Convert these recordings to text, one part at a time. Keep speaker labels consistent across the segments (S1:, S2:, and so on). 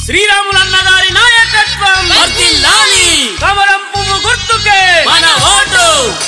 S1: శ్రీరాములన్న గారి నాయకత్వం
S2: వర్ధిల్లాలి
S1: కమలం పువ్వు గుర్తుకే
S2: మన ఓటు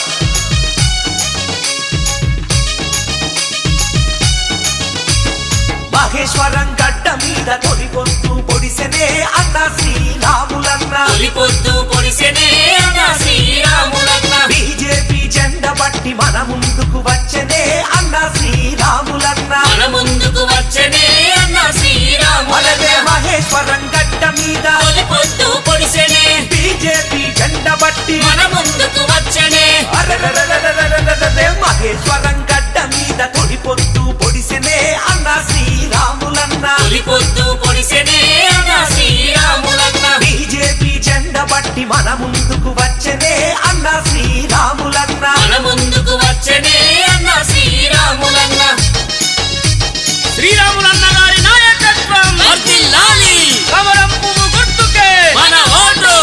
S3: మహేశ్వరం గడ్డ మీద తొలిగొంతు పొడిసెనే అన్న శ్రీరాములన్న
S2: తొలి పొద్దు పొడిసెనే అన్న శ్రీరాములన్న
S3: బీజేపీ జెండ బట్టి మన ముందుకు వచ్చనే అన్న శ్రీరాములన్న
S2: మన ముందుకు వచ్చనే అన్న
S3: మనదే
S2: శ్రీరాములన్న
S3: మహేశ్వరం గడ్డ మీద
S2: తొలి పొద్దు పొడిసెనే
S3: బీజేపీ జెండ బట్టి
S2: మన ముందుకు వచ్చనే
S3: అరెరెరెరెరెరెరెరెరె మహేశ్వరం గడ్డ మీద తొలి పొద్దు పొడిసెనే అన్న శ్రీరాములన్న
S2: తొలి పొద్దు పొడిసెనే అన్న శ్రీరాములన్న
S3: బీజేపీ జెండ బట్టి మన ముందుకు వచ్చనే అన్న శ్రీరాములన్న
S2: మన ముందుకు వచ్చనే అన్న శ్రీరాములన్న
S1: శ్రీరాములన్న గారి నాయకత్వం
S2: వర్ధిల్లాలి
S1: కమలం పువ్వు గుర్తుకే
S2: మన ఓటు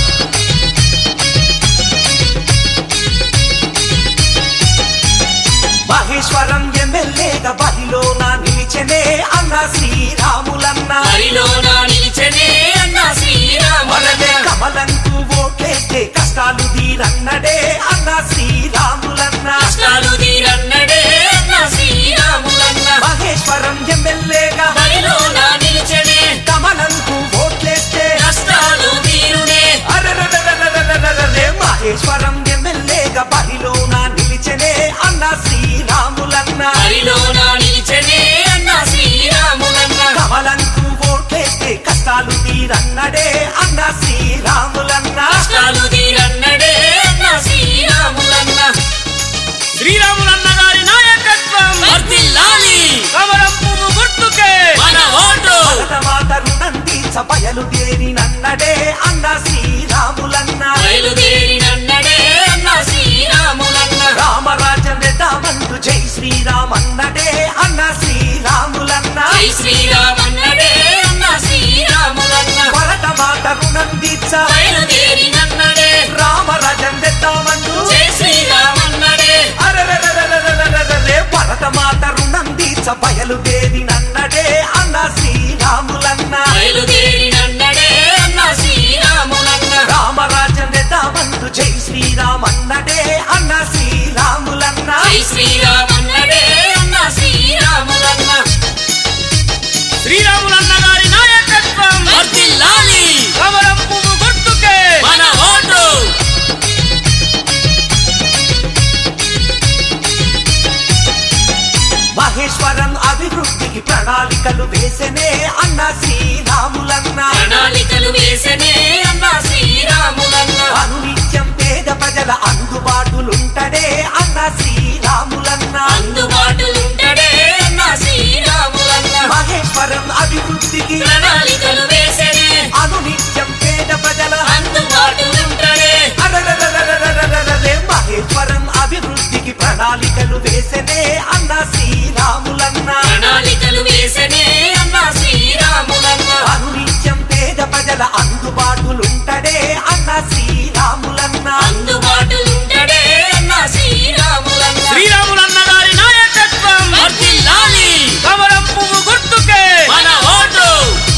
S3: మహేశ్వరం ఎమ్మెల్యేగా బరిలోన నిలిచెనే అన్న శ్రీరాములన్న
S2: హరిలోన నిలిచనే అన్న
S3: మనదే
S2: శ్రీరాములన్న
S3: కమలంకు ఓట్లేస్తే కష్టాలు తీరన్నడే అన్న శ్రీరాములన్న
S2: కష్టాలు తీరన్నడే అన్న శ్రీరాములన్న
S3: మహేశ్వరం ఎమ్మెల్యేగా
S2: హరిలోన నిలిచనే
S3: కమలంకు ఓట్లేస్తే
S2: కష్టాలు తీరునే
S3: అరెరెరెరెరెరెరెరెరె మహేశ్వరం ఎమ్మెల్యేగా బరిలోన నిలిచెనే అన్న శ్రీరాములన్న
S2: హరిలోన నిలిచనే అన్న శ్రీరాములన్న
S3: కమలంకు ఓట్లేస్తే కష్టాలు తీరన్నడే అన్న శ్రీరాములన్న
S2: కష్టాలు తీరన్నడే అన్న శ్రీరాములన్న
S1: శ్రీరాములన్న గారి నాయకత్వం
S2: వర్ధిల్లాలి
S1: కమలం పువ్వు గుర్తుకే
S2: మన ఓటు
S3: భరతమాత రుణం తీర్చ బయలుదేరినన్నడే అన్న శ్రీరాములన్న
S2: బయలుదేరినన్నడే అన్న శ్రీరాములన్న
S3: రామరాజం రెడ్డామందు జై శ్రీరామన్నడే అన్న శ్రీరాములన్న
S2: జై శ్రీరామన్నడే అన్న శ్రీరాములన్న
S3: భరతమాత రుణం తీర్చ
S2: బయలుదేరినన్నడే
S3: రామరాజం రెడ్డామందు
S2: జై శ్రీరామన్నడే
S3: అరెరెరెరెరెరెరెరె భరతమాత రుణం తీర్చ బయలుదేరినన్నడే అన్న శ్రీరాములన్న
S2: బయలుదేరినన్నడే అన్న శ్రీరాములన్న
S3: రామరాజం రెడ్డామందు జై శ్రీరామన్నడే అన్న శ్రీరాములన్న
S2: జై శ్రీరామన్నడే అన్న శ్రీరాములన్న
S1: శ్రీరాములన్న గారి నాయకత్వం
S2: వర్ధిల్లాలి
S1: కమలం పువ్వు గుర్తుకే
S2: మన ఓటు
S3: మహేశ్వరం అభివృద్ధికి ప్రణాళికలు వేసనే అన్న శ్రీరాములన్న
S2: ప్రణాళికలు వేసనే అన్న శ్రీరాములన్న
S3: అనునిత్యం పేద ప్రజల అందుబాటులుంటడే అన్న శ్రీరాములన్న
S2: అందుబాటులుంటడే అన్న శ్రీరాములన్న
S3: మహేశ్వరం అభివృద్ధికి
S2: ప్రణాళికలు వేసనే
S3: అనునిత్యం పేద ప్రజల
S2: అందుబాటులుంటడే
S3: అరెరెరెరెరెరెరెరెరె మహేశ్వరం అభివృద్ధికి ప్రణాళికలు వేసనే అన్న శ్రీరాములన్న
S2: ప్రణాళికలు వేసనే అన్న శ్రీరాములన్న
S3: అనునిత్యం పేద ప్రజల అందుబాటులుంటడే అన్న శ్రీరాములన్న
S2: అందుబాటులుంటడే అన్న శ్రీరాములన్న
S1: శ్రీరాములన్న గారి నాయకత్వం
S2: వర్ధిల్లాలి
S1: కమలం పువ్వు గుర్తుకే
S2: మన ఓటు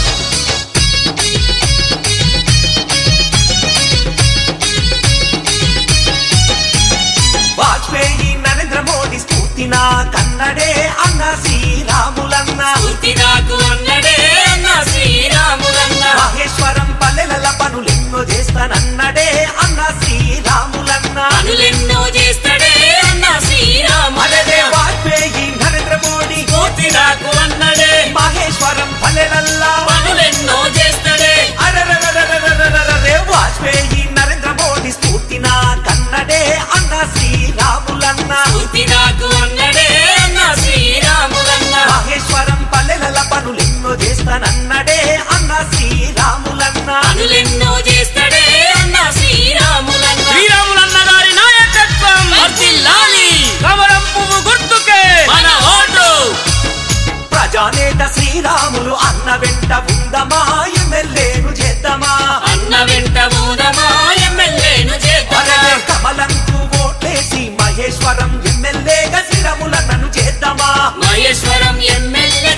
S3: వాజ్పేయి నరేంద్ర మోడీ స్ఫూర్తి నా కన్నడే అన్న శ్రీరాములన్న
S2: పూర్తి నాకు అన్నడే అన్న శ్రీరాములన్న
S3: మహేశ్వరం పల్లెల పనులెన్నో చేస్తానన్నడే అన్న శ్రీరాములన్న
S2: పనులెన్నో చేస్తాడే అన్న శ్రీరాములన్న
S3: అదే వాజ్పేయి నరేంద్ర మోడీ
S2: పూర్తి నాకు అన్నడే
S3: మహేశ్వరం పల్లెలల్లా
S2: పనులెన్నో చేస్తాడే
S3: అరెరెరెరెరెరెరెరె వాజ్పేయి నరేంద్ర మోడీ స్ఫూర్తి నా కన్నడే అన్న శ్రీరాములన్న
S2: పూర్తి నాకు అన్నడే అన్న శ్రీరాములన్న
S3: మహేశ్వరం పల్లెల పనులెన్నో చేస్తానన్నడే అన్న శ్రీరాములన్న
S2: పనులెన్నో చేస్తాడే అన్న శ్రీరాములన్న
S1: శ్రీరాములన్న గారి నాయకత్వం
S2: వర్ధిల్లాలి
S1: కమలం పువ్వు గుర్తుకే
S2: మన ఓటు
S3: ప్రజానేత శ్రీరాములు అన్న వెంట ఉందమా ఎమ్మెల్యేను చేద్దామా
S2: అన్న వెంట మూదమా ఎమ్మెల్యేను చేద్దామా
S3: అరే కమలంకు ఓట్లేసి మహేశ్వరం ఎమ్మెల్యేగా శిరముల నన్ను చేద్దామా
S2: మహేశ్వరం ఎమ్మెల్యే